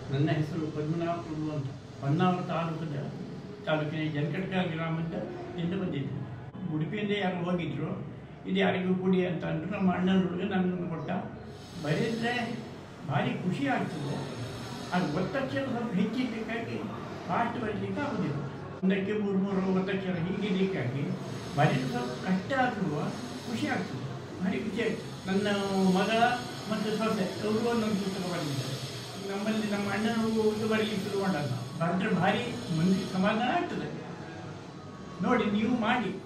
ನನ್ನ ಹೆಸರು ಪದ್ಮನಾಭ ಪ್ರಭು ಅಂತ ಹೊನ್ನಾವರ ತಾಲೂಕದ ತಾಲೂಕಿನ ಜನಕಟಕ ಗ್ರಾಮದ ಇಂದ ಬಂದಿದ್ದೆ ಉಡುಪಿಯಿಂದ ಯಾರು ಹೋಗಿದ್ರು ಇದು ಯಾರಿಗೂ ಕೊಡಿ ಅಂತ ಅಂದ್ರು ನಮ್ಮ ಅಣ್ಣನ ಹುಡುಗ ನನ್ನನ್ನು ಕೊಟ್ಟ ಬರೆದ್ರೆ ಭಾರಿ ಖುಷಿ ಆಗ್ತದೆ ಅದು ಒತ್ತಕ್ಷರ ಸ್ವಲ್ಪ ಹೆಚ್ಚಿದ್ದಕ್ಕಾಗಿ ಫಾಸ್ಟ್ ಬರಲಿಕ್ಕೆ ಆಗೋದಿಲ್ಲ ಒಂದಕ್ಕೆ ಮೂರು ಮೂರು ಒತ್ತಕ್ಷರ ಹೀಗಿದ್ದಕ್ಕಾಗಿ ಬರೆದು ಸ್ವಲ್ಪ ಕಷ್ಟ ಆದರೂ ಖುಷಿ ಆಗ್ತದೆ ಭಾರಿ ಖುಷಿ ಆಗ್ತದೆ ನನ್ನ ಮಗ ಮತ್ತು ಸೊಸೆ ಅವರು ಒಂದೊಂದು ಪುಸ್ತಕ ಬರೆದಿದ್ದಾರೆ ನಮ್ಮಲ್ಲಿ ನಮ್ಮ ಅಣ್ಣನ ಹುಡುಗ ಬರಲಿಕ್ಕೆ ಶುರು ಮಾಡಲ್ಲ ಬರೆದ್ರೆ ಭಾರಿ ಮನಸ್ಸಿಗೆ ಸಮಾಧಾನ ಆಗ್ತದೆ ನೋಡಿ ನೀವು ಮಾಡಿ